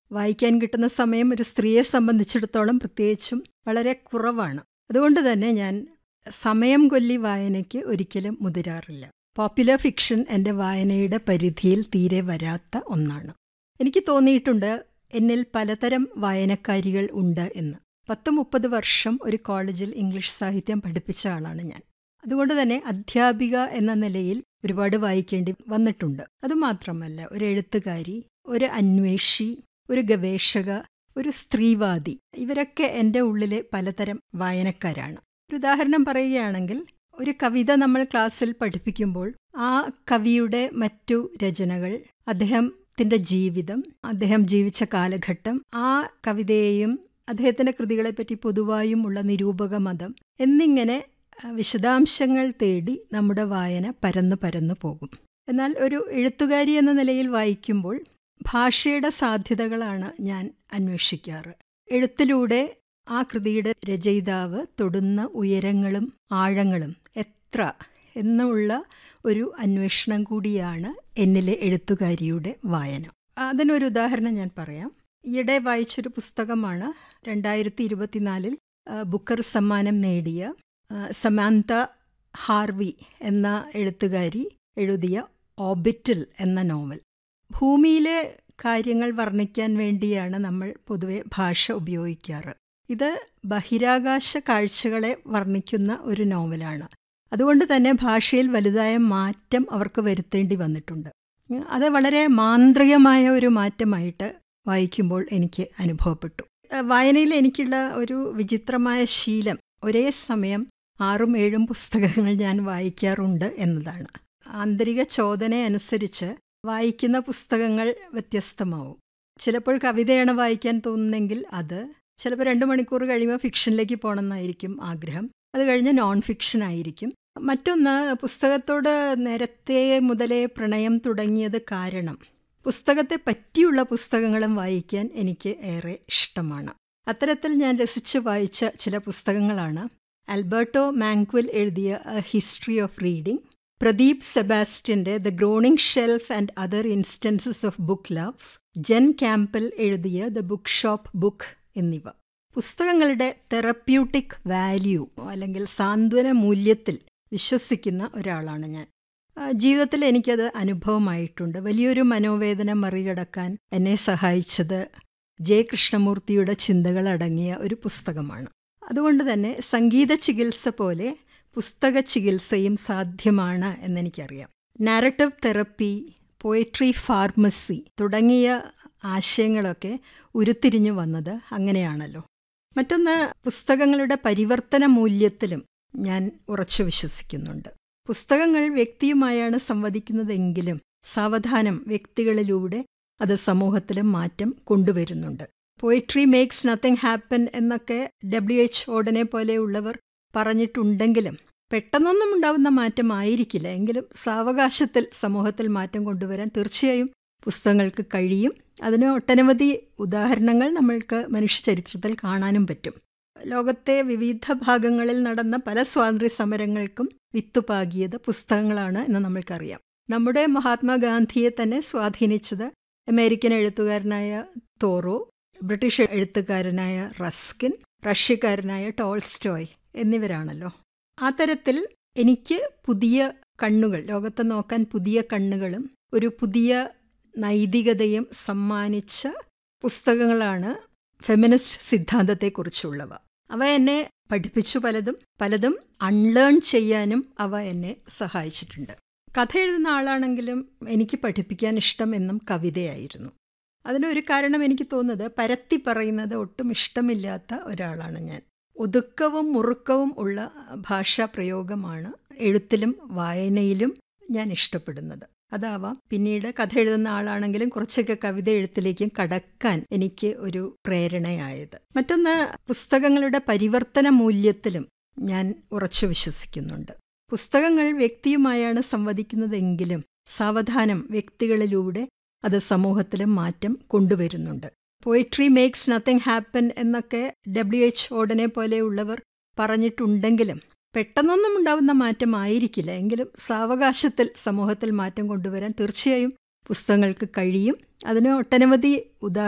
വായിക്കാൻ കിട്ടുന്ന സമയം ഒരു സ്ത്രീയെ സംബന്ധിച്ചിടത്തോളം പ്രത്യേകിച്ചും വളരെ കുറവാണ് അതുകൊണ്ട് തന്നെ ഞാൻ സമയം കൊല്ലി വായനയ്ക്ക് ഒരിക്കലും മുതിരാറില്ല പോപ്പുലർ ഫിക്ഷൻ എൻ്റെ വായനയുടെ പരിധിയിൽ തീരെ വരാത്ത ഒന്നാണ് എനിക്ക് തോന്നിയിട്ടുണ്ട് എന്നിൽ പലതരം വായനക്കാരികൾ ഉണ്ട് എന്ന് പത്ത് മുപ്പത് വർഷം ഒരു കോളേജിൽ ഇംഗ്ലീഷ് സാഹിത്യം പഠിപ്പിച്ച ആളാണ് ഞാൻ അതുകൊണ്ട് തന്നെ അധ്യാപിക എന്ന നിലയിൽ ഒരുപാട് വായിക്കേണ്ടി വന്നിട്ടുണ്ട് അതുമാത്രമല്ല ഒരു എഴുത്തുകാരി ഒരു അന്വേഷി ഒരു ഗവേഷക ഒരു സ്ത്രീവാദി ഇവരൊക്കെ എൻ്റെ ഉള്ളിലെ പലതരം വായനക്കാരാണ് ഒരു ഉദാഹരണം പറയുകയാണെങ്കിൽ ഒരു കവിത നമ്മൾ ക്ലാസ്സിൽ പഠിപ്പിക്കുമ്പോൾ ആ കവിയുടെ മറ്റു രചനകൾ അദ്ദേഹത്തിൻ്റെ ജീവിതം അദ്ദേഹം ജീവിച്ച കാലഘട്ടം ആ കവിതയെയും അദ്ദേഹത്തിൻ്റെ കൃതികളെപ്പറ്റി പൊതുവായും ഉള്ള നിരൂപക മതം എന്നിങ്ങനെ വിശദാംശങ്ങൾ തേടി നമ്മുടെ വായന പരന്നു പരന്നു പോകും എന്നാൽ ഒരു എഴുത്തുകാരി എന്ന നിലയിൽ വായിക്കുമ്പോൾ ഭാഷയുടെ സാധ്യതകളാണ് ഞാൻ അന്വേഷിക്കാറ് എഴുത്തിലൂടെ ആ കൃതിയുടെ രചയിതാവ് തൊടുന്ന ഉയരങ്ങളും ആഴങ്ങളും എത്ര എന്നുള്ള ഒരു അന്വേഷണം കൂടിയാണ് എന്നിലെ എഴുത്തുകാരിയുടെ വായന അതിനൊരു ഉദാഹരണം ഞാൻ പറയാം ഈയിടെ വായിച്ചൊരു പുസ്തകമാണ് രണ്ടായിരത്തി ഇരുപത്തിനാലിൽ ബുക്കർ സമ്മാനം നേടിയ സമാന്ത ഹാർവി എന്ന എഴുത്തുകാരി എഴുതിയ ഓബിറ്റിൽ എന്ന നോവൽ ഭൂമിയിലെ കാര്യങ്ങൾ വർണ്ണിക്കാൻ വേണ്ടിയാണ് നമ്മൾ പൊതുവെ ഭാഷ ഉപയോഗിക്കാറ് ഇത് ബഹിരാകാശ കാഴ്ചകളെ വർണ്ണിക്കുന്ന ഒരു നോവലാണ് അതുകൊണ്ട് തന്നെ ഭാഷയിൽ വലുതായ മാറ്റം അവർക്ക് വരുത്തേണ്ടി വന്നിട്ടുണ്ട് അത് വളരെ മാന്ത്രികമായ ഒരു മാറ്റമായിട്ട് വായിക്കുമ്പോൾ എനിക്ക് അനുഭവപ്പെട്ടു വായനയിൽ എനിക്കുള്ള ഒരു വിചിത്രമായ ശീലം ഒരേ സമയം ആറും ഏഴും പുസ്തകങ്ങൾ ഞാൻ വായിക്കാറുണ്ട് എന്നതാണ് ആന്തരിക ചോദന അനുസരിച്ച് വായിക്കുന്ന പുസ്തകങ്ങൾ വ്യത്യസ്തമാവും ചിലപ്പോൾ കവിതയാണ് വായിക്കാൻ തോന്നുന്നെങ്കിൽ അത് ചിലപ്പോൾ രണ്ട് മണിക്കൂർ കഴിയുമ്പോൾ ഫിക്ഷനിലേക്ക് പോകണമെന്നായിരിക്കും ആഗ്രഹം അത് കഴിഞ്ഞ് നോൺ ഫിക്ഷൻ ആയിരിക്കും മറ്റൊന്ന് പുസ്തകത്തോട് നേരത്തെ മുതലേ പ്രണയം തുടങ്ങിയത് കാരണം പുസ്തകത്തെ പറ്റിയുള്ള പുസ്തകങ്ങളും വായിക്കാൻ എനിക്ക് ഏറെ ഇഷ്ടമാണ് അത്തരത്തിൽ ഞാൻ രസിച്ച് വായിച്ച ചില പുസ്തകങ്ങളാണ് ആൽബർട്ടോ മാങ്ക്വിൽ എഴുതിയ a history of reading Pradeep സെബാസ്റ്റ്യൻ്റെ the groaning shelf and other instances of book love Jen Campbell എഴുതിയ ദ ബുക്ക് ഷോപ്പ് ബുക്ക് എന്നിവ പുസ്തകങ്ങളുടെ തെറപ്യൂട്ടിക് വാല്യൂ അല്ലെങ്കിൽ സാന്ത്വന മൂല്യത്തിൽ വിശ്വസിക്കുന്ന ഒരാളാണ് ഞാൻ ജീവിതത്തിൽ എനിക്കത് അനുഭവമായിട്ടുണ്ട് വലിയൊരു മനോവേദന മറികടക്കാൻ എന്നെ സഹായിച്ചത് ജെ കൃഷ്ണമൂർത്തിയുടെ ചിന്തകൾ അടങ്ങിയ ഒരു പുസ്തകമാണ് അതുകൊണ്ട് തന്നെ സംഗീത ചികിത്സ പോലെ പുസ്തക ചികിത്സയും സാധ്യമാണ് എന്നെനിക്കറിയാം നാരറ്റീവ് തെറപ്പി പോയട്രി ഫാർമസി തുടങ്ങിയ ആശയങ്ങളൊക്കെ ഉരുത്തിരിഞ്ഞു വന്നത് അങ്ങനെയാണല്ലോ മറ്റൊന്ന് പുസ്തകങ്ങളുടെ പരിവർത്തന മൂല്യത്തിലും ഞാൻ ഉറച്ചു വിശ്വസിക്കുന്നുണ്ട് പുസ്തകങ്ങൾ വ്യക്തിയുമായാണ് സംവദിക്കുന്നതെങ്കിലും സാവധാനം വ്യക്തികളിലൂടെ അത് സമൂഹത്തിലും മാറ്റം കൊണ്ടുവരുന്നുണ്ട് പോയിട്രി മേക്സ് നത്തിങ് ഹാപ്പൻ എന്നൊക്കെ ഡബ്ല്യു എച്ച് ഓടനെ പോലെയുള്ളവർ പറഞ്ഞിട്ടുണ്ടെങ്കിലും പെട്ടെന്നൊന്നും ഉണ്ടാവുന്ന മാറ്റമായിരിക്കില്ല എങ്കിലും സാവകാശത്തിൽ സമൂഹത്തിൽ മാറ്റം കൊണ്ടുവരാൻ തീർച്ചയായും പുസ്തകങ്ങൾക്ക് കഴിയും അതിന് ഒട്ടനവധി ഉദാഹരണങ്ങൾ നമ്മൾക്ക് മനുഷ്യ ചരിത്രത്തിൽ കാണാനും പറ്റും ലോകത്തെ വിവിധ ഭാഗങ്ങളിൽ നടന്ന പല സ്വാതന്ത്ര്യ സമരങ്ങൾക്കും വിത്തുപാകിയത് പുസ്തകങ്ങളാണ് എന്ന് നമ്മൾക്കറിയാം നമ്മുടെ മഹാത്മാഗാന്ധിയെ തന്നെ സ്വാധീനിച്ചത് അമേരിക്കൻ എഴുത്തുകാരനായ തോറോ ബ്രിട്ടീഷ് എഴുത്തുകാരനായ റസ്കിൻ റഷ്യക്കാരനായ ടോൾസ്റ്റോയ് എന്നിവരാണല്ലോ ആ തരത്തിൽ എനിക്ക് പുതിയ കണ്ണുകൾ ലോകത്തെ നോക്കാൻ പുതിയ കണ്ണുകളും ഒരു പുതിയ നൈതികതയും സമ്മാനിച്ച പുസ്തകങ്ങളാണ് ഫെമിനിസ്റ്റ് സിദ്ധാന്തത്തെക്കുറിച്ചുള്ളവ അവ എന്നെ പഠിപ്പിച്ചു പലതും പലതും അൺലേൺ ചെയ്യാനും അവ എന്നെ സഹായിച്ചിട്ടുണ്ട് കഥ എഴുതുന്ന ആളാണെങ്കിലും എനിക്ക് പഠിപ്പിക്കാൻ ഇഷ്ടം എന്നും കവിതയായിരുന്നു അതിനൊരു കാരണം എനിക്ക് തോന്നുന്നത് പരത്തി പറയുന്നത് ഒട്ടും ഇഷ്ടമില്ലാത്ത ഒരാളാണ് ഞാൻ ഒതുക്കവും മുറുക്കവും ഉള്ള ഭാഷാ പ്രയോഗമാണ് എഴുത്തിലും വായനയിലും ഞാൻ ഇഷ്ടപ്പെടുന്നത് അതാവാം പിന്നീട് കഥ എഴുതുന്ന ആളാണെങ്കിലും കുറച്ചൊക്കെ കവിത എഴുത്തിലേക്കും കടക്കാൻ എനിക്ക് ഒരു പ്രേരണയായത് മറ്റൊന്ന് പുസ്തകങ്ങളുടെ പരിവർത്തന മൂല്യത്തിലും ഞാൻ ഉറച്ചു വിശ്വസിക്കുന്നുണ്ട് പുസ്തകങ്ങൾ വ്യക്തിയുമായാണ് സംവദിക്കുന്നതെങ്കിലും സാവധാനം വ്യക്തികളിലൂടെ അത് സമൂഹത്തിലും മാറ്റം കൊണ്ടുവരുന്നുണ്ട് പോയിട്രി മേക്സ് നത്തിങ് ഹാപ്പൻ എന്നൊക്കെ ഡബ്ല്യു എച്ച് ഓടനെ പോലെയുള്ളവർ പറഞ്ഞിട്ടുണ്ടെങ്കിലും പെട്ടെന്നൊന്നും ഉണ്ടാവുന്ന മാറ്റമായിരിക്കില്ല എങ്കിലും സാവകാശത്തിൽ സമൂഹത്തിൽ മാറ്റം കൊണ്ടുവരാൻ തീർച്ചയായും പുസ്തകങ്ങൾക്ക് കഴിയും അതിന് ഒട്ടനവധി ഉദാ